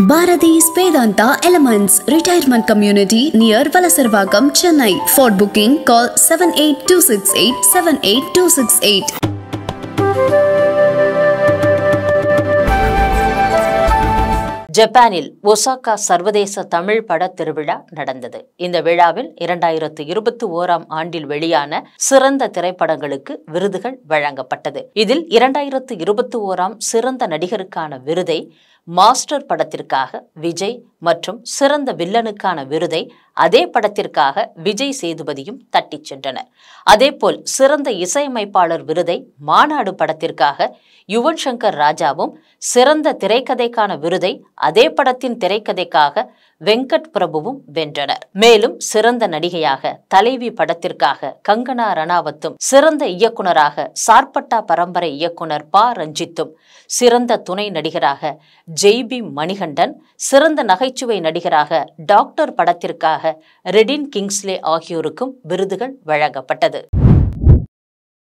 Bharati's Vedanta Elements Retirement Community near Valasarvagam, Chennai. For booking, call 78268 78268. ஜப்பானில் Osaka சர்வதேச தமிழ் பட திருவிழா நடந்தது இந்த விழாவில் இரண்டாயிரத்து இருபத்தி ஓராம் ஆண்டில் வெளியான சிறந்த திரைப்படங்களுக்கு விருதுகள் வழங்கப்பட்டது இதில் இரண்டாயிரத்து இருபத்தி ஓராம் சிறந்த நடிகருக்கான விருதை மாஸ்டர் படத்திற்காக விஜய் மற்றும் சிறந்த வில்லனுக்கான விருதை அதே படத்திற்காக விஜய் சேதுபதியும் தட்டிச் சென்றனர் அதேபோல் சிறந்த இசையமைப்பாளர் விருதை மாநாடு படத்திற்காக யுவன் சங்கர் ராஜாவும் சிறந்த திரைக்கதைக்கான விருதை அதே படத்தின் திரைக்கதைக்காக வெங்கட் பிரபுவும் வென்றனர் மேலும் சிறந்த நடிகையாக தலைவி படத்திற்காக கங்கனா ரணாவத்தும் சிறந்த இயக்குனராக சார்பட்டா பரம்பரை இயக்குனர் ப ரஞ்சித்தும் சிறந்த துணை நடிகராக ஜெய்பி மணிகண்டன் சிறந்த நகைச்சுவை நடிகராக டாக்டர் படத்திற்காக ரெடின் கிங்ஸ்லே ஆகியோருக்கும் விருதுகள் வழங்கப்பட்டது